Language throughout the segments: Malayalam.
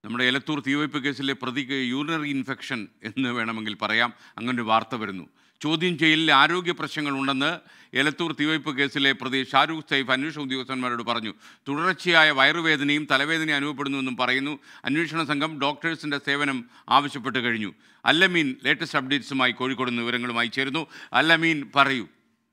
നമ്മുടെ എലത്തൂർ തീവയ്പ് കേസിലെ പ്രതിക്ക് യൂറിനറി ഇൻഫെക്ഷൻ എന്ന് വേണമെങ്കിൽ പറയാം അങ്ങനൊരു വാർത്ത വരുന്നു ചോദ്യം ചെയ്യലിൽ ആരോഗ്യ പ്രശ്നങ്ങളുണ്ടെന്ന് എലത്തൂർ തീവയ്പ് കേസിലെ പ്രതി ഷാരൂഖ് സൈഫ് അന്വേഷണ ഉദ്യോഗസ്ഥന്മാരോട് പറഞ്ഞു തുടർച്ചയായ വയറുവേദനയും തലവേദനയും അനുഭവപ്പെടുന്നുവെന്നും പറയുന്നു അന്വേഷണ സംഘം ഡോക്ടേഴ്സിൻ്റെ സേവനം ആവശ്യപ്പെട്ട് കഴിഞ്ഞു അല്ലമീൻ ലേറ്റസ്റ്റ് അപ്ഡേറ്റ്സുമായി കോഴിക്കോട് നിന്ന് വിവരങ്ങളുമായി ചേരുന്നു അല്ലമീൻ പറയൂ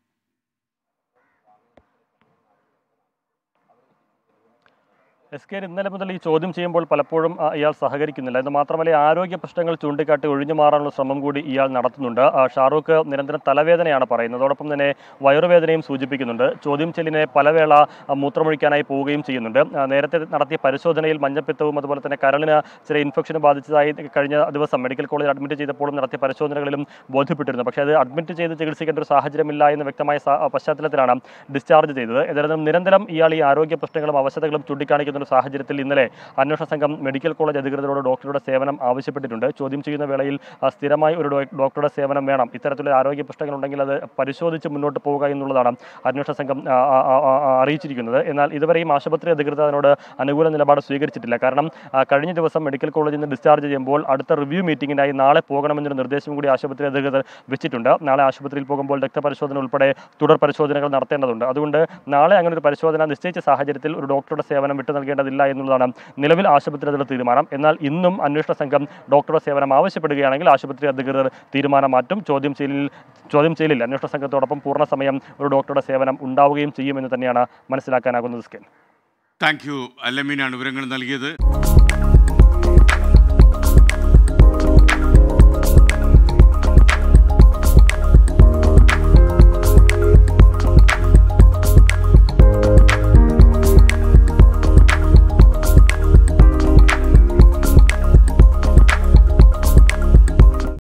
എസ് കെ ഇന്നലെ മുതൽ ഈ ചോദ്യം ചെയ്യുമ്പോൾ പലപ്പോഴും ആ, ഇയാൾ സഹകരിക്കുന്നില്ല എന്ന് മാത്രമല്ല ഈ ആരോഗ്യ പ്രശ്നങ്ങൾ ചൂണ്ടിക്കാട്ടി ഒഴിഞ്ഞു മാറാനുള്ള ശ്രമം കൂടി ഇയാൾ നടത്തുന്നുണ്ട് ആ, ഷാറൂഖ് നിരന്തരം തലവേദനയാണ് പറയുന്നത് അതോടൊപ്പം തന്നെ വയറുവേദനയും സൂചിപ്പിക്കുന്നുണ്ട് ചോദ്യം ചെയ്യലിനെ പലവേള ആ, മൂത്രമൊഴിക്കാനായി പോവുകയും ചെയ്യുന്നുണ്ട് ആ, നേരത്തെ നടത്തിയ പരിശോധനയിൽ മഞ്ഞപ്പിത്തവും അതുപോലെ തന്നെ കരളിന് ചെറിയ ഇൻഫെക്ഷൻ ബാധിച്ചതായി കഴിഞ്ഞ ദിവസം മെഡിക്കൽ കോളേജിൽ അഡ്മിറ്റ് ചെയ്തപ്പോഴും നടത്തിയ പരിശോധനകളിലും ബോധ്യപ്പെട്ടിരുന്നു പക്ഷേ അത് അഡ്മിറ്റ് ചെയ്ത് ചികിത്സിക്കേണ്ട ഒരു സാഹചര്യമില്ല എന്ന് വ്യക്തമായ സാ- പശ്ചാത്തലത്തിലാണ് ഡിസ്ചാർജ് ചെയ്തത് ഏതായാലും നിരന്തരം ഇയാൾ ഈ ആരോഗ്യ പ്രശ്നങ്ങളും അവശതകളും ചൂണ്ടിക്കാണിക്കുന്ന ഒരു സാഹചര്യത്തിൽ ഇന്നലെ അന്വേഷണ സംഘം മെഡിക്കൽ കോളേജ് അധികൃതരോട് ഡോക്ടറുടെ സേവനം ആവശ്യപ്പെട്ടിട്ടുണ്ട് ചോദ്യം ചെയ്യുന്ന വേളയിൽ ആ, സ്ഥിരമായി ഒരു ഡോ- ഡോക്ടറുടെ സേവനം വേണം ഇത്തരത്തിലുള്ള ആരോഗ്യ പ്രശ്നങ്ങൾ ഉണ്ടെങ്കിൽ അത് പരിശോധിച്ച് മുന്നോട്ട് പോവുക എന്നുള്ളതാണ് അന്വേഷണ സംഘം ആ, ആ, ആ, ആ, അറിയിച്ചിരിക്കുന്നത് എന്നാൽ ഇതുവരെയും ആശുപത്രി അധികൃതർ അതിനോട് അനുകൂല നിലപാട് സ്വീകരിച്ചിട്ടില്ല കാരണം ആ, കഴിഞ്ഞ ദിവസം മെഡിക്കൽ കോളേജിൽ നിന്ന് ഡിസ്ചാർജ് ചെയ്യുമ്പോൾ അടുത്ത റിവ്യൂ മീറ്റിംഗിനായി നാളെ പോകണമെന്നൊരു നിർദ്ദേശം കൂടി ആശുപത്രി അധികൃതർ വെച്ചിട്ടുണ്ട് നാളെ ആശുപത്രിയിൽ പോകുമ്പോൾ രക്തപരിശോധന ഉൾപ്പെടെ തുടർ പരിശോധനകൾ നടത്തേണ്ടതുണ്ട് അതുകൊണ്ട് നാളെ അങ്ങനെ ഒരു പരിശോധന നിശ്ചയിച്ച സാഹചര്യത്തിൽ ഒരു ഡോക്ടറുടെ സേവനം വിട്ടു നൽകേണ്ടതില്ല എന്നുള്ളതാണ് നിലവിൽ ആശുപത്രി അധികൃതർ തീരുമാനം എന്നാൽ ഇന്നും അന്വേഷണ സംഘം ഡോക്ടറുടെ സേവനം ആവശ്യപ്പെടുകയാണെങ്കിൽ ആശുപത്രി അധികൃതർ തീരുമാനം മാറ്റും ചോദ്യം ചെയ്യലിൽ ചോദ്യം ചെയ്യലിൽ അന്വേഷണ സംഘത്തോടൊപ്പം പൂർണ്ണ സമയം ഒരു ഡോക്ടറുടെ സേവനം ഉണ്ടാവുകയും ചെയ്യുമെന്ന് തന്നെയാണ് മനസ്സിലാക്കാനാകുന്നത് സ്കെൻ താങ്ക് യു അല്ലമീനാണ് വിവരങ്ങൾ നൽകിയത്